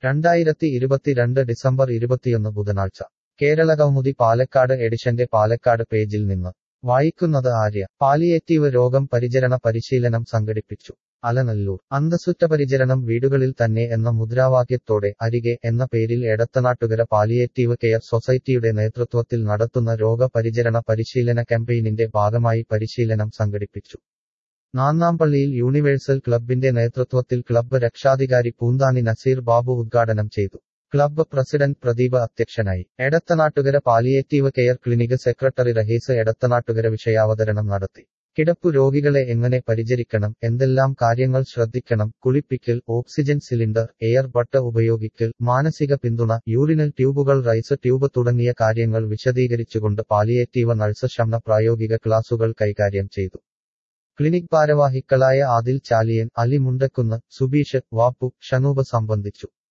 രണ്ടായിരത്തി ഇരുപത്തിരണ്ട് ഡിസംബർ ഇരുപത്തിയൊന്ന് ബുധനാഴ്ച കേരളകൗമുദി പാലക്കാട് എഡിഷന്റെ പാലക്കാട് പേജിൽ നിന്ന് വായിക്കുന്നത് ആര്യ പാലിയേറ്റീവ് രോഗം പരിചരണ പരിശീലനം സംഘടിപ്പിച്ചു അലനല്ലൂർ അന്തസ്സുറ്റ പരിചരണം വീടുകളിൽ തന്നെ എന്ന മുദ്രാവാക്യത്തോടെ അരികെ എന്ന പേരിൽ എടത്തനാട്ടുകര പാലിയേറ്റീവ് കെയർ സൊസൈറ്റിയുടെ നേതൃത്വത്തിൽ നടത്തുന്ന രോഗപരിചരണ പരിശീലന ക്യാമ്പയിനിന്റെ ഭാഗമായി പരിശീലനം സംഘടിപ്പിച്ചു നാന്നാമ്പള്ളിയിൽ യൂണിവേഴ്സൽ ക്ലബിന്റെ നേതൃത്വത്തിൽ ക്ലബ്ബ് രക്ഷാധികാരി പൂന്താനി നസീർ ബാബു ഉദ്ഘാടനം ചെയ്തു ക്ലബ്ബ് പ്രസിഡന്റ് പ്രദീപ് അധ്യക്ഷനായി Edathanattukara palliative care clinic secretary Rahees Edathanattukara വിഷയാവതരണം നടത്തി കിടപ്പു രോഗികളെ എങ്ങനെ പരിചരിക്കണം എന്തെല്ലാം കാര്യങ്ങൾ ശ്രദ്ധിക്കണം കുളിപ്പിക്കൽ ഓക്സിജൻ സിലിണ്ടർ എയർ ബട്ട് ഉപയോഗിക്കൽ മാനസിക പിന്തുണ യൂറിനൽ ട്യൂബുകൾ റൈസ് ട്യൂബ് തുടങ്ങിയ കാര്യങ്ങൾ വിശദീകരിച്ചുകൊണ്ട് പാലിയേറ്റീവ് നഴ്സ് ഷംന പ്രായോഗിക ക്ലാസുകൾ കൈകാര്യം ചെയ്തു ക്ലിനിക് ഭാരവാഹികളായ ആദിൽ ചാലിയൻ അലി മുണ്ടക്കുന്ന് സുബീഷ് വാപ്പു ഷനൂബ് സംബന്ധിച്ചു